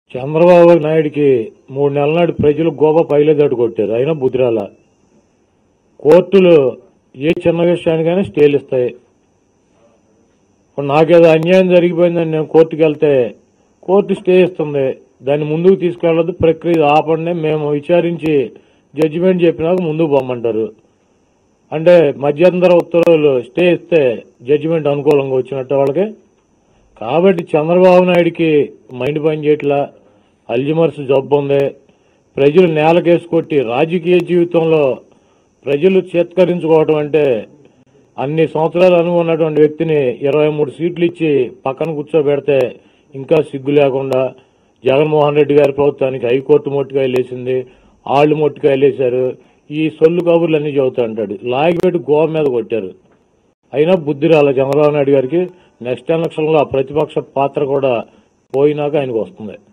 చంద్రబాబు నాయుడికి మూడు నెలల నాడు ప్రజలు గోప పైలేదట్టు కొట్టారు అయినా బుద్ధిరాల కోర్టులు ఏ చిన్న విషయానికైనా స్టేలు ఇస్తాయి ఇప్పుడు నాకేదో అన్యాయం జరిగిపోయిందని నేను కోర్టుకు వెళ్తే కోర్టు స్టే ఇస్తుంది దాన్ని ముందుకు తీసుకెళ్ళదు ప్రక్రియ ఆపండి మేము విచారించి జడ్జిమెంట్ చెప్పినాక ముందుకు పొమ్మంటారు అంటే మధ్యంతర ఉత్తర్వులు స్టే ఇస్తే జడ్జిమెంట్ అనుకూలంగా వచ్చినట్టు వాళ్ళకి కాబట్టి చంద్రబాబు నాయుడికి మైండ్ పని చేయట్లా అల్జిమర్స్ జబ్బు ఉంది ప్రజలు నేలకేసి కొట్టి రాజకీయ జీవితంలో ప్రజలు చేత్కరించుకోవటం అంటే అన్ని సంవత్సరాలు అనుకున్నటువంటి వ్యక్తిని ఇరవై మూడు సీట్లు ఇచ్చి పక్కన కూర్చోబెడితే ఇంకా సిగ్గు లేకుండా జగన్మోహన్ రెడ్డి గారి ప్రభుత్వానికి హైకోర్టు మొట్టికాయలు వేసింది ఆళ్లు మొట్టికాయలు వేశారు ఈ సొల్లు కబుర్లు అన్ని చెబుతా అంటాడు లాగిపెట్టి గోవ మీద కొట్టారు అయినా బుద్ధి రాలే చంద్రబాబు నాయుడు గారికి నెక్స్ట్ ఎలక్షన్ లో ఆ ప్రతిపక్ష పాత్ర కూడా పోయినాక ఆయనకు వస్తుంది